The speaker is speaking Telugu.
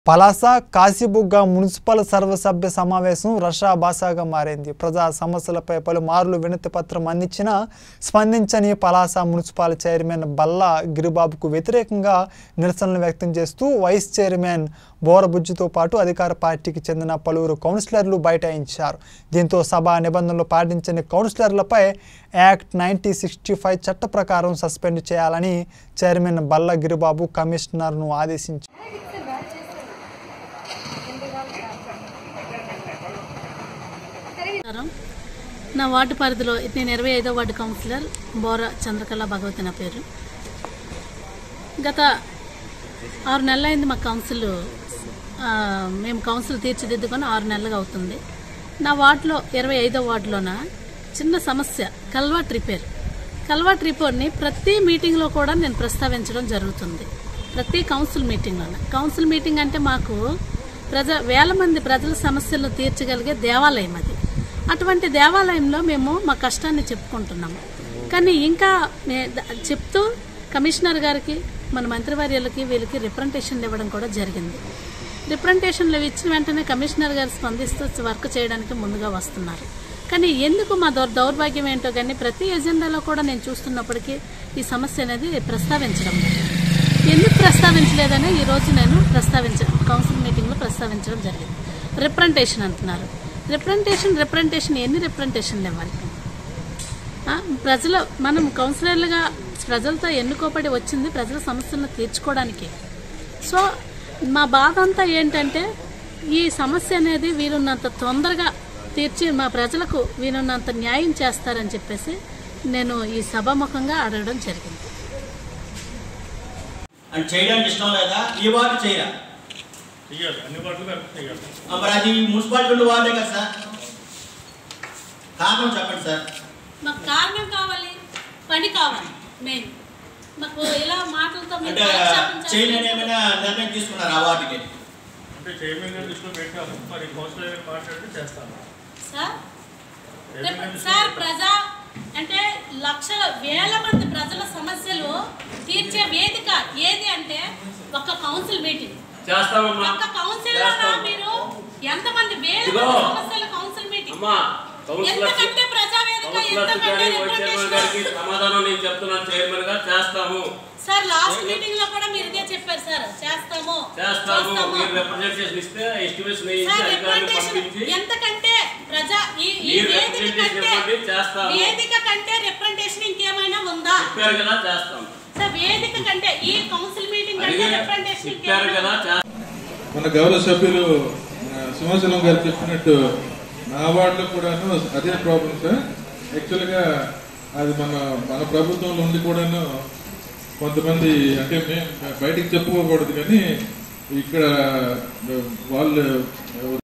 పలాస కాశీబుగ్గ మున్సిపల్ సర్వసభ్య సమావేశం రషా బాసాగా మారింది ప్రజా సమస్యలపై పలుమార్లు వినతి పత్రం అందించినా స్పందించని పలాస మున్సిపల్ చైర్మన్ బల్లా గిరిబాబుకు వ్యతిరేకంగా నిరసనలు వ్యక్తం చేస్తూ వైస్ చైర్మన్ బోరబుజ్జితో పాటు అధికార పార్టీకి చెందిన పలువురు కౌన్సిలర్లు బైఠాయించారు దీంతో సభ నిబంధనలు పాటించని కౌన్సిలర్లపై యాక్ట్ నైన్టీ సిక్స్టీ ఫైవ్ చట్ట ప్రకారం సస్పెండ్ చేయాలని చైర్మన్ బల్లా గిరిబాబు కమిషనర్ను ఆదేశించారు నమస్కారం నా వార్డు పరిధిలో నేను ఇరవై ఐదో వార్డు కౌన్సిలర్ బోర చంద్రకళ భగవతి నా పేరు గత ఆరు నెలలైంది మా కౌన్సిల్ ఆ, మేము కౌన్సిల్ తీర్చిదిద్దుకొని ఆరు నెలలుగా అవుతుంది నా వార్డులో ఇరవై ఐదో వార్డులోన చిన్న సమస్య కల్వాట్ రిపేర్ కల్వాట్ రిపేర్ని ప్రతి మీటింగ్లో కూడా నేను ప్రస్తావించడం జరుగుతుంది ప్రతి కౌన్సిల్ మీటింగ్లోన కౌన్సిల్ మీటింగ్ అంటే మాకు ప్రజ వేల మంది ప్రజల సమస్యలు తీర్చగలిగే దేవాలయం అది అటువంటి దేవాలయంలో మేము మా కష్టాన్ని చెప్పుకుంటున్నాము కానీ ఇంకా మే- ద- చెప్తూ కమిషనర్ గారికి మన మంత్రివర్యులకి వీళ్ళకి రిప్రజెంటేషన్లు ఇవ్వడం కూడా జరిగింది రిప్రజెంటేషన్లు ఇచ్చిన వెంటనే కమిషనర్ గారు స్పందిస్తూ వర్క్ చేయడానికి ముందుగా వస్తున్నారు కానీ ఎందుకు మా దౌర్ దౌర్భాగ్యం ఏంటో కానీ ప్రతి ఎజెండాలో కూడా నేను చూస్తున్నప్పటికీ ఈ సమస్య అనేది ప్రస్తావించడం లేదు ఎందుకు ప్రస్తావించలేదని ఈ రోజు నేను ప్రస్తావించ కౌన్సిల్ మీటింగ్లో ప్రస్తావించడం జరిగింది రిప్రజెంటేషన్ అంటున్నారు రిప్రజెంటేషన్ రిప్రజెంటేషన్ ఎన్ని రిప్రజెంటేషన్లు ఇవ్వాలి ఆ, ప్రజల మనం కౌన్సిలర్లుగా ప్రజలతో ఎన్నుకోబడి వచ్చింది ప్రజల సమస్యలను తీర్చుకోవడానికి సో మా బాధ అంతా ఏంటంటే ఈ సమస్య అనేది వీలున్నంత తొందరగా తీర్చి మా ప్రజలకు వీలున్నంత న్యాయం చేస్తారని చెప్పేసి నేను ఈ సభాముఖంగా అడగడం జరిగింది అని చేయడానికి ఇష్టం లేదా ఈ వార్డు చేయరా చెయ్యాలి అన్ని వాటిలో కరెక్ట్ చెయ్యాలి ఆ, మరి అది మున్సిపాలిటీ ఉన్న వార్డే కదా సార్ కారణం చెప్పండి సార్ మాకు కారణం కావాలి పని కావాలి మెయిన్ మాకు ఇలా మాటలతో మీరు అంటే కాలక్షేపం చేస్తే- చేయలేని ఏమైనా నిర్ణయం తీసుకున్నారు ఆ వార్డుకి అంటే చైర్మన్ గారి దృష్టిలో పెట్టాము మరి కౌన్సిలర్ గారు మాట్లాడితే చేస్తాను సార్ చైర్మన్ రేపు- గారి సార్ దృష్టిలో ప్రజా అంటే లక్షల వేల మంది ప్రజల సమస్యలు తీర్చే వేదిక ఏది అంటే ఒక కౌన్సిల్ మీటింగ్ చేస్తామమ్మా ఒక్క కౌన్సిల్ లో చేస్తాం. మీరు ఎంతమంది వేల ఇదిగో. మంది సమస్యల కౌన్సిల్ మీటింగ్ అమ్మా కౌన్సిలర్స్ ఎంతకంటే ప్రజావేదిక కౌన్సిలర్స్ ఎంతకంటే గారి వైస్ చైర్మన్ గారికి రిప్రజెంటేషన్ సమాధానం నేను చెప్తున్నాను చైర్మన్ గారు చేస్తాము సార్ లాస్ట్ మీటింగ్ లో కూడా మీరు ఇదే చెప్పారు సార్ చేస్తాము చేస్తాము చేస్తాము. మీరు రిప్రజెంటేషన్ ఇస్తే ఎస్టిమేషన్ సార్ వేయించి అధికారులు రిప్రజెంటేషన్ పంపించి ఎంతకంటే ప్రజా ఈ ఈ మీరు వేదిక రిప్రజెంటేషన్ కంటే ఇవ్వండి చేస్తాము వేదిక కంటే రిప్రజెంటేషన్ ఇంకేమైనా ఉందా చెప్పారు కదా చేస్తాం సార్ వేదిక కంటే ఈ కౌన్సిల్ మీటింగ్ కంటే అడిగే రిప్రజెంటేషన్ చెప్పారు ఇంకేమైనా కదా ఉందా? చేస్తాం మన గౌరవ సభ్యులు మన సింహాచలం గారు చెప్పినట్టు నా వార్డులో కూడాను అదే ప్రాబ్లం సార్ యాక్చువల్గా అది మన మన ప్రభుత్వంలో ఉండి కూడాను కొంతమంది అంటే మేము బయటికి చెప్పుకోకూడదు కానీ ఇక్కడ వాళ్ళు